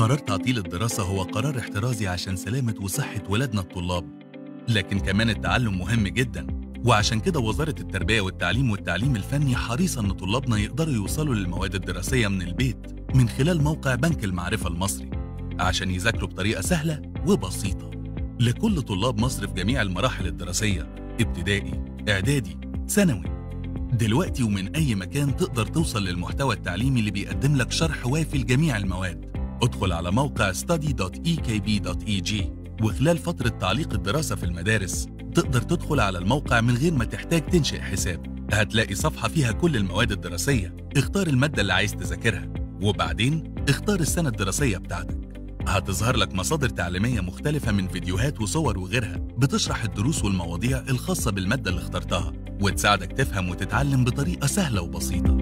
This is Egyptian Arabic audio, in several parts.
قرار تعطيل الدراسة هو قرار احترازي عشان سلامة وصحة ولادنا الطلاب لكن كمان التعلم مهم جدا وعشان كده وزارة التربية والتعليم والتعليم الفني حريصة إن طلابنا يقدروا يوصلوا للمواد الدراسية من البيت من خلال موقع بنك المعرفة المصري عشان يذاكروا بطريقة سهلة وبسيطة لكل طلاب مصر في جميع المراحل الدراسية ابتدائي إعدادي ثانوي دلوقتي ومن أي مكان تقدر توصل للمحتوى التعليمي اللي بيقدم لك شرح وافي لجميع المواد ادخل على موقع study.ekb.eg وخلال فترة تعليق الدراسة في المدارس تقدر تدخل على الموقع من غير ما تحتاج تنشئ حساب هتلاقي صفحة فيها كل المواد الدراسية اختار المادة اللي عايز تذاكرها وبعدين اختار السنة الدراسية بتاعتك هتظهر لك مصادر تعليمية مختلفة من فيديوهات وصور وغيرها بتشرح الدروس والمواضيع الخاصة بالمادة اللي اخترتها وتساعدك تفهم وتتعلم بطريقة سهلة وبسيطة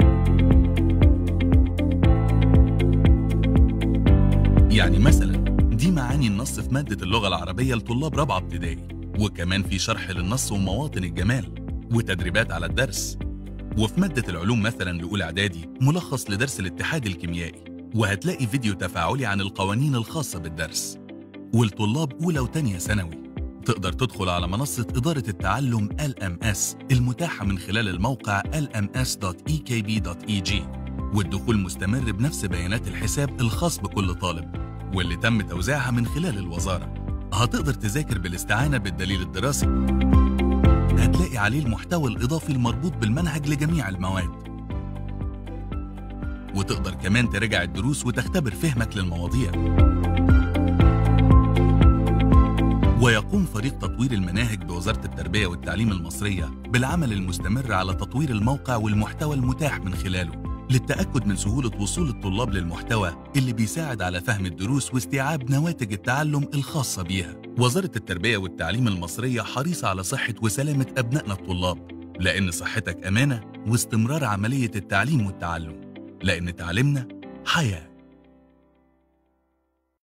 يعني مثلا دي معاني النص في مادة اللغة العربية لطلاب رابعة ابتدائي وكمان في شرح للنص ومواطن الجمال وتدريبات على الدرس وفي مادة العلوم مثلا لأولى إعدادي ملخص لدرس الاتحاد الكيميائي وهتلاقي فيديو تفاعلي عن القوانين الخاصة بالدرس والطلاب أولى وتانية ثانوي تقدر تدخل على منصة إدارة التعلم LMS المتاحة من خلال الموقع lms.ekb.eg والدخول مستمر بنفس بيانات الحساب الخاص بكل طالب واللي تم توزيعها من خلال الوزارة هتقدر تذاكر بالاستعانة بالدليل الدراسي هتلاقي عليه المحتوى الإضافي المربوط بالمنهج لجميع المواد وتقدر كمان تراجع الدروس وتختبر فهمك للمواضيع ويقوم فريق تطوير المناهج بوزارة التربية والتعليم المصرية بالعمل المستمر على تطوير الموقع والمحتوى المتاح من خلاله للتأكد من سهولة وصول الطلاب للمحتوى اللي بيساعد على فهم الدروس واستيعاب نواتج التعلم الخاصة بيها. وزارة التربية والتعليم المصرية حريصة على صحة وسلامة أبنائنا الطلاب، لأن صحتك أمانة واستمرار عملية التعليم والتعلم، لأن تعليمنا حياه